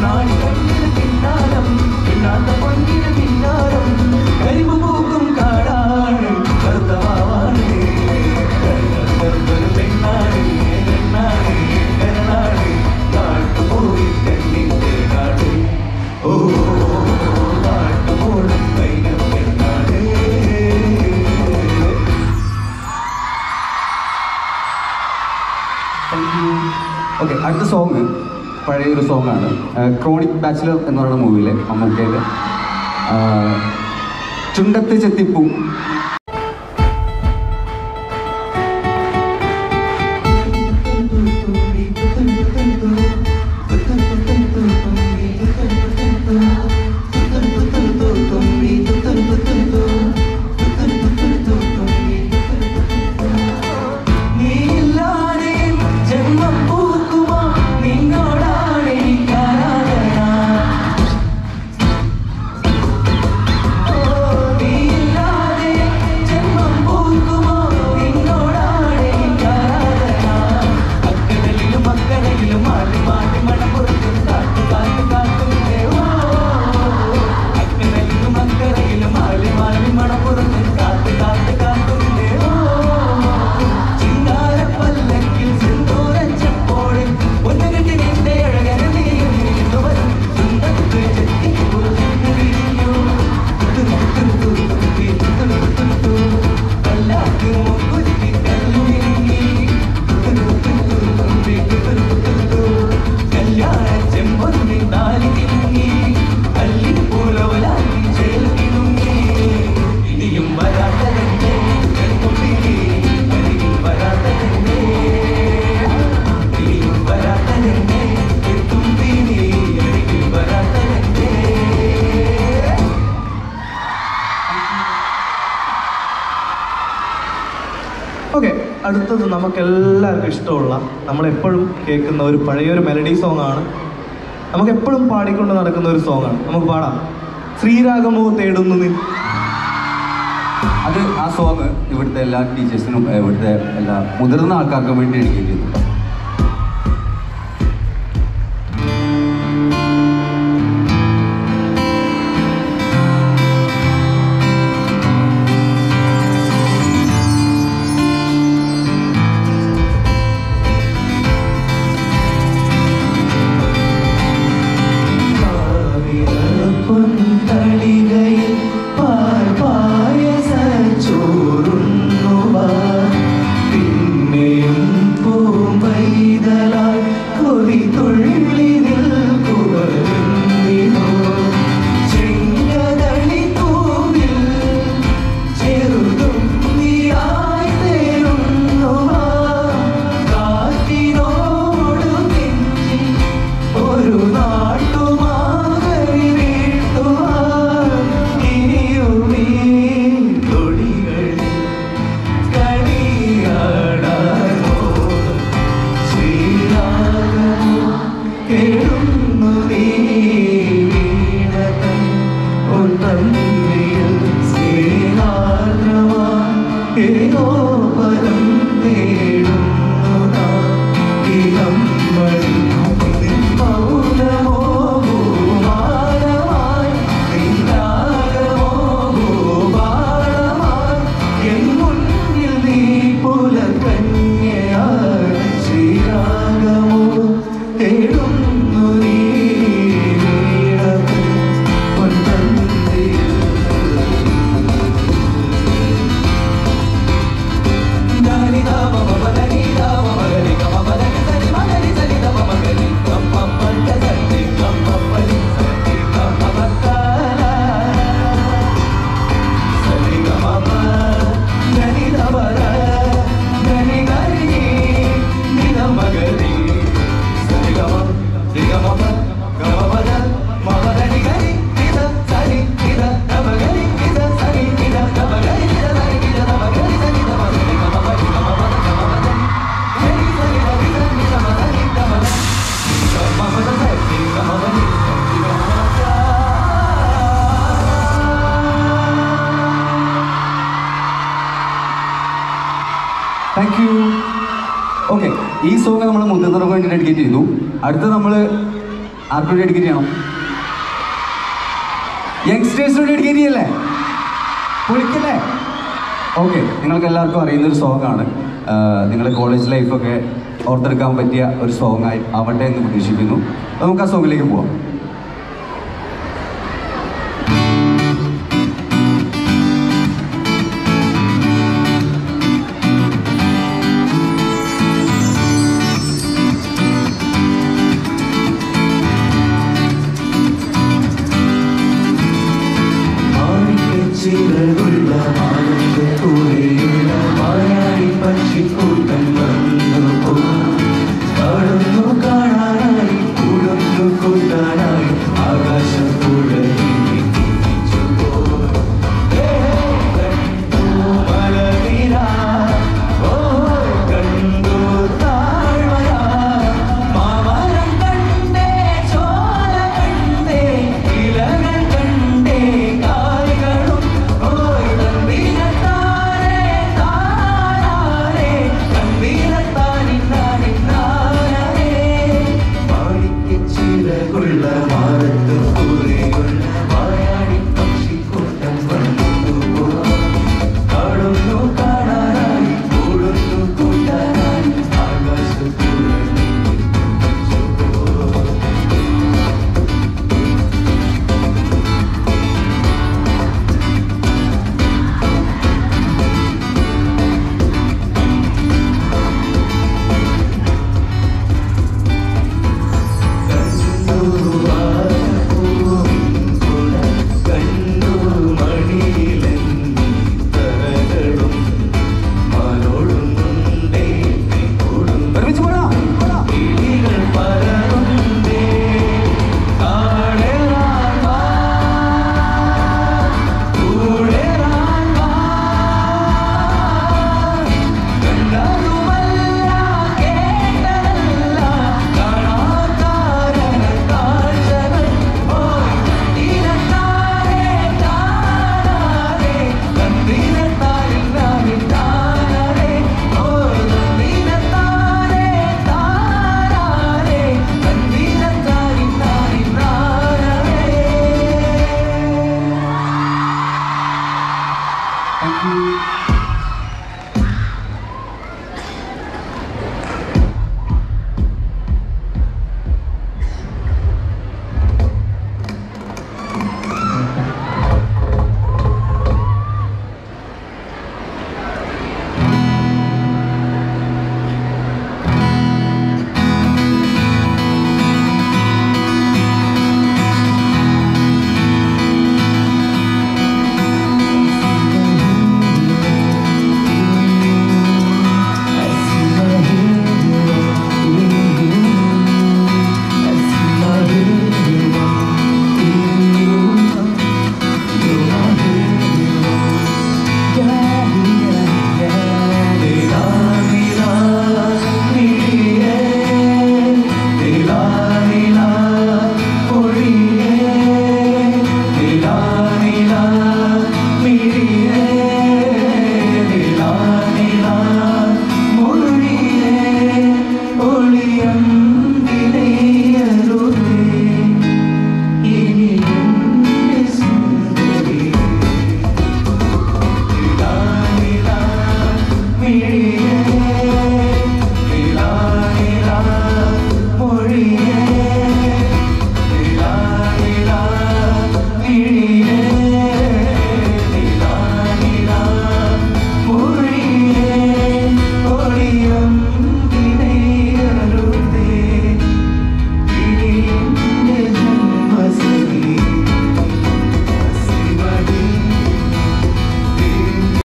കണ്ണാടി കണ്ണിന് പിന്നാരം പിന്നാത്ത പൊന്നിന് പിന്നാരം കരിമ്പ് പൂക്കും കാടാണ് കറുത്ത മാവാണ് കറുത്തൊരു പെണ്ണാണ് പെണ്ണാണ് കരനാണ് കാട്ടുപോയി കണ്ണിന്റെ നാട് ഓ കാട്ടുപോളും വൈകം പെണ്ണാണ് ഓക്കെ അടുത്ത സോങ് പഴയൊരു സോങ്ങാണ് ക്രോണിക് ബാച്ചിലർ എന്ന് പറയുന്ന മൂവിയിലെ മമ്മൂക്കയുടെ ആ, ചുണ്ടത്ത് ചെത്തിപ്പൂ നീയില്ലാതെ ജന്മം പൂക്കുമോ നിന്നോടാണ് എനിക്കാരാധന ഓ നീയില്ലാതെ ജന്മം പൂക്കുമോ നിന്നോടാണ് എനിക്കാരാധന അക്കരയിലും അക്കരയിലും മാറി മാറി മണപ്പുറത്ത് കാട്ടു കാട്ടു കാട്ടുന്നേ ഓ അക്കരയിലും അക്കരയിലും മാറി മാറി മണപ്പുറത്ത് കാട്ടു കാട്ടു കാട്ടുന്നേ ഓ ചിങ്കാരപ്പല്ലക്കിൽ സിന്ദൂരച്ചപ്പോളിൽ ഒന്നുകെട്ടി നിന്റെ അഴകന നീയുന്നു വരും ചുണ്ടത്ത് ചെത്തി കുറിച്ചു വിരിഞ്ഞു കല്ലാക്ക് മുക്കുറ്റി കല്ലുമിങ്ങി കല്യാണ ചെമ്പൊന്നി താലി തിങ്ങി അല്ലിപ്പൂലവലാക്കി ചേർത്തിടുങ്ങി ഇനിയും വരാത്തതെന്നെ ചെറുകുട്ടിയെ അരികിൽ വരാത്തതെന്നെ ഇനിയും വരാത്തതെന്നെ എത്തുമ്പിനെ അരികിൽ വരാത്തതെന്നെ ഓക്കെ അടുത്തത് നമുക്ക് എല്ലാവർക്കും ഇഷ്ടമുള്ള നമ്മളെപ്പോഴും കേൾക്കുന്ന ഒരു പഴയൊരു മെലഡി സോങ് ആണ് നമുക്ക് എപ്പോഴും പാടിക്കൊണ്ട് നടക്കുന്ന ഒരു സോങ് ആണ് നമുക്ക് പാടാം ശ്രീരാഗമോ തേടുന്നു നിൻ അത് ആ സോങ് ഇവിടുത്തെ എല്ലാ ടീച്ചേഴ്സിനും ഏഹ്, ഇവിടുത്തെ എല്ലാ മുതിർന്ന ആൾക്കാർക്കും വേണ്ടി എഴുതിയത് ചെയ്തു പൊന്തളികയിൽ പാൽ പായസച്ചോറുണ്ണുവാ പിന്നെയും പൂമ്പൈതലായി കൊതി തുള്ളി നിൽക്കുവരുന്നിനോ ചെങ്കതളി തൂവിൽ ചെറുതും നീയായി തേരുന്നുവാ കാറ്റിനോടു നെഞ്ചി ഒരു നാട്ടുമാകരി വീട്ടുവാൻ ഇനിയും ഈ തൊടികളിൽ കളിയാടാനോ ശ്രീരാഗമോ കേടുന്നു നീ വീണതൻ ഉൻ തന്നിൽ സ്നേഹാർദ്രമാൻ ഏതോ പദം തേടുന്നു നാം ഇളമ്മഴി നിൻ മൗനമോ ഭൂമാനമായി നിൻരാഗമോ ഭൂപാളമായി എൻ മുന്നിൽ നീ പുലകന്യയായി ശ്രീരാഗമോ തേടുന്നു നീ വീണത് പൊൻതന്തിയിൽ താങ്ക് യു 'യു' ഓക്കെ ഈ സോങ് നമ്മൾ മുതിർന്നവർക്ക് വേണ്ടി ഡെഡിക്കേറ്റ് ചെയ്തു അടുത്ത നമ്മൾ ഓക്കെ അടുത്ത നമ്മൾ മുതിർന്നവർക്ക് വേണ്ടി ഡെഡിക്കേറ്റ് ചെയ്യുന്ന ഒരു സോങ് ആണ് നമ്മൾ ആർക്കും ഡെഡിക്കേറ്റ് ചെയ്യണം യങ്സ്റ്റേഴ്സിനോട് ഡെഡിക്കേറ്റ് ചെയ്യല്ലേ പൊളിക്കല്ലേ ഓക്കെ നിങ്ങൾക്ക് എല്ലാവർക്കും അറിയുന്ന ഒരു സോങ് ആണ് നിങ്ങളുടെ കോളേജ് ലൈഫൊക്കെ ഓർത്തെടുക്കാൻ പറ്റിയ ഒരു സോങ് ആയി ആവട്ടെ എന്ന് പ്രതീക്ഷിക്കുന്നു നമുക്ക് ആ സോങ്ങിലേക്ക് പോവാം ചിറകുള്ള മാനത്തുകൂടെയുള്ള മായാടി പക്ഷിക്കൂട്ടം വന്നു കാണുന്നു കാണാനായി കൂടുന്നു കൂട്ടാനായി ആകാശം കണ്ടു താഴ്വര മാമരം കണ്ടേ ചോല കണ്ടേ ഇലകൾ കണ്ടേ കാലുകളും ഓയ് തമ്പീരത്താരേ താരാരേ തമ്പീരത്താനിന്നാനിന്നാരേ മാണിക്ക് ചിറകുള്ള മാറത്ത് കൂറിയുള്ള മായാടി പക്ഷിക്കൂട്ടം വന്നു കാണുന്നു കാണാനായി കൂടുന്നു കൂട്ടാനായി ആകാശത്തൂടെ കണ്ടു